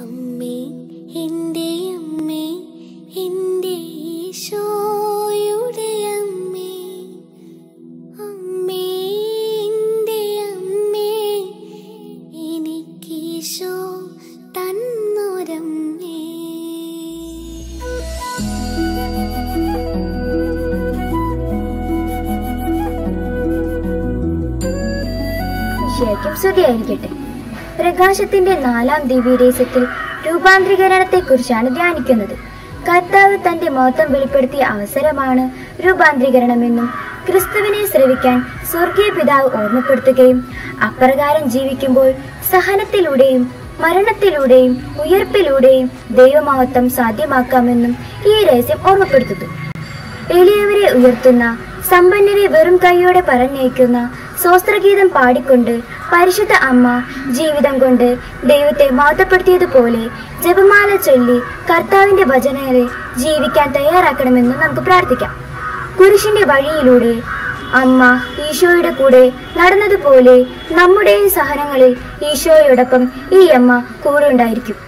അമ്മേ എൻ്റെ അമ്മേ എൻ്റെ ഈശോയുടെ അമ്മേ അമ്മേ എൻ്റെ അമ്മേ എനിക്കീശോ തന്നൊരമ്മേ ശരിക്കും സ്തുതിയായിരിക്കട്ടെ പ്രകാശത്തിന്റെ നാലാം ദിവ്യദേശത്തിൽ രൂപാന്തരീകരണത്തെക്കുറിച്ചാണ് ധ്യാനിക്കുന്നത് കർത്താവ് തന്റെ മഹത്വം വെളിപ്പെടുത്തിയ അവസരമാണ് രൂപാന്തരീകരണമെന്നും ക്രിസ്തുവിനെ ശ്രവിക്കാൻ സ്വർഗീയ പിതാവ് ഓർമ്മപ്പെടുത്തുകയും അപ്രകാരം ജീവിക്കുമ്പോൾ സഹനത്തിലൂടെയും മരണത്തിലൂടെയും ഉയർപ്പിലൂടെയും ദൈവമഹത്വം സാധ്യമാക്കാമെന്നും ഈ രഹസ്യം ഓർമ്മപ്പെടുത്തുന്നു എളിയവരെ ഉയർത്തുന്ന സമ്പന്നരെ വെറും കൈയോടെ പറഞ്ഞയക്കുന്ന സ്വസ്ത്രഗീതം പാടിക്കൊണ്ട് പരിശുദ്ധ അമ്മ ജീവിതം കൊണ്ട് ദൈവത്തെ മഹത്വപ്പെടുത്തിയതുപോലെ ജപമാല ചൊല്ലി കർത്താവിന്റെ വചനങ്ങളെ ജീവിക്കാൻ തയ്യാറാക്കണമെന്ന് നമുക്ക് പ്രാർത്ഥിക്കാം കുരിശിന്റെ വഴിയിലൂടെ അമ്മ ഈശോയുടെ കൂടെ നടന്നതുപോലെ നമ്മുടെ സഹനങ്ങളിൽ ഈശോയോടൊപ്പം ഈ അമ്മ കൂടെ ഉണ്ടായിരിക്കും